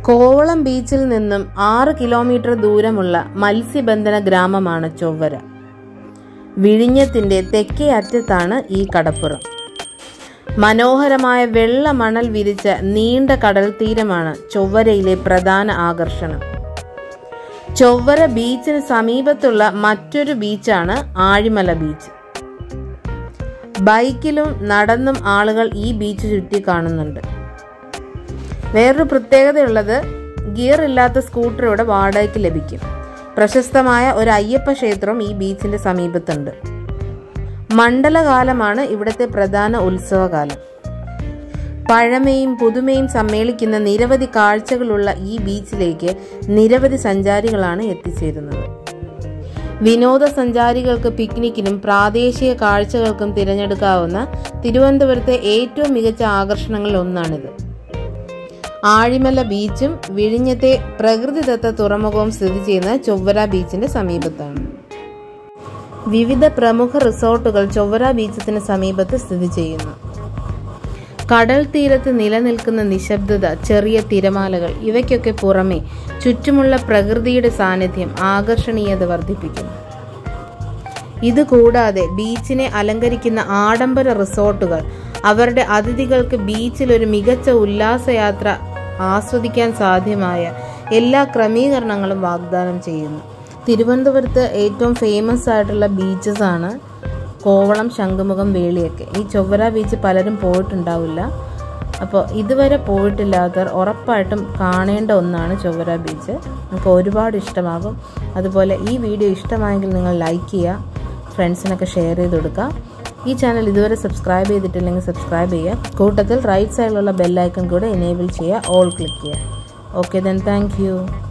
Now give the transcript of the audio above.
കോവളം ബീച്ചിൽ നിന്നും ആറ് കിലോമീറ്റർ ദൂരമുള്ള മത്സ്യബന്ധന ഗ്രാമമാണ് ചൊവ്വര വിഴിഞ്ഞത്തിന്റെ തെക്കേ അറ്റത്താണ് ഈ കടപ്പുറം മനോഹരമായ വെള്ള മണൽ വിരിച്ച നീണ്ട കടൽ തീരമാണ് ചൊവ്വരയിലെ പ്രധാന ആകർഷണം ചൊവ്വര ബീച്ചിന് സമീപത്തുള്ള മറ്റൊരു ബീച്ചാണ് ആഴിമല ബീച്ച് ബൈക്കിലും നടന്നും ആളുകൾ ഈ ബീച്ച് ചുറ്റി കാണുന്നുണ്ട് വേറൊരു പ്രത്യേകതയുള്ളത് ഗിയർ ഇല്ലാത്ത സ്കൂട്ടർ ഇവിടെ വാടകയ്ക്ക് ലഭിക്കും പ്രശസ്തമായ ഒരു അയ്യപ്പ ക്ഷേത്രം ഈ ബീച്ചിന്റെ സമീപത്തുണ്ട് മണ്ഡലകാലമാണ് ഇവിടുത്തെ പ്രധാന ഉത്സവകാലം പഴമയും പുതുമയും സമ്മേളിക്കുന്ന നിരവധി കാഴ്ചകളുള്ള ഈ ബീച്ചിലേക്ക് നിരവധി സഞ്ചാരികളാണ് എത്തിച്ചേരുന്നത് വിനോദസഞ്ചാരികൾക്ക് പിക്നിക്കിനും പ്രാദേശിക കാഴ്ചകൾക്കും തിരഞ്ഞെടുക്കാവുന്ന തിരുവനന്തപുരത്തെ ഏറ്റവും മികച്ച ആകർഷണങ്ങളിൽ ഒന്നാണിത് ആഴിമല ബീച്ചും വിഴിഞ്ഞത്തെ പ്രകൃതിദത്ത തുറമുഖവും സ്ഥിതി ചെയ്യുന്ന ചൊവ്വര ബീച്ചിന്റെ സമീപത്താണ് വിവിധ പ്രമുഖ റിസോർട്ടുകൾ ചൊവ്വര ബീച്ചത്തിന് സമീപത്ത് സ്ഥിതി ചെയ്യുന്നു കടൽ തീരത്ത് നിലനിൽക്കുന്ന നിശബ്ദത ചെറിയ തിരമാലകൾ ഇവയ്ക്കൊക്കെ പുറമെ ചുറ്റുമുള്ള പ്രകൃതിയുടെ സാന്നിധ്യം ആകർഷണീയത വർദ്ധിപ്പിക്കുന്നു ഇതുകൂടാതെ ബീച്ചിനെ അലങ്കരിക്കുന്ന ആഡംബര റിസോർട്ടുകൾ അവരുടെ അതിഥികൾക്ക് ബീച്ചിൽ ഒരു മികച്ച ഉല്ലാസയാത്ര ആസ്വദിക്കാൻ സാധ്യമായ എല്ലാ ക്രമീകരണങ്ങളും വാഗ്ദാനം ചെയ്യുന്നു തിരുവനന്തപുരത്ത് ഏറ്റവും ഫേമസ് ആയിട്ടുള്ള ബീച്ചസ് ആണ് കോവളം ശംഖുമുഖം വേളിയൊക്കെ ഈ ചൊവ്വര ബീച്ച് പലരും പോയിട്ടുണ്ടാവില്ല അപ്പോൾ ഇതുവരെ പോയിട്ടില്ലാത്തവർ ഉറപ്പായിട്ടും കാണേണ്ട ഒന്നാണ് ചൊവ്വര ബീച്ച് നിങ്ങൾക്ക് ഒരുപാട് ഇഷ്ടമാകും അതുപോലെ ഈ വീഡിയോ ഇഷ്ടമായെങ്കിൽ നിങ്ങൾ ലൈക്ക് ചെയ്യുക ഫ്രണ്ട്സിനൊക്കെ ഷെയർ ചെയ്ത് കൊടുക്കുക ഈ ചാനൽ ഇതുവരെ സബ്സ്ക്രൈബ് ചെയ്തിട്ടില്ലെങ്കിൽ സബ്സ്ക്രൈബ് ചെയ്യുക കൂട്ടത്തിൽ റൈറ്റ് സൈഡിലുള്ള ബെല്ലൈക്കൺ കൂടെ എനേബിൾ ചെയ്യുക ഓൾ ക്ലിക്ക് ചെയ്യുക ഓക്കെ ദെൻ താങ്ക്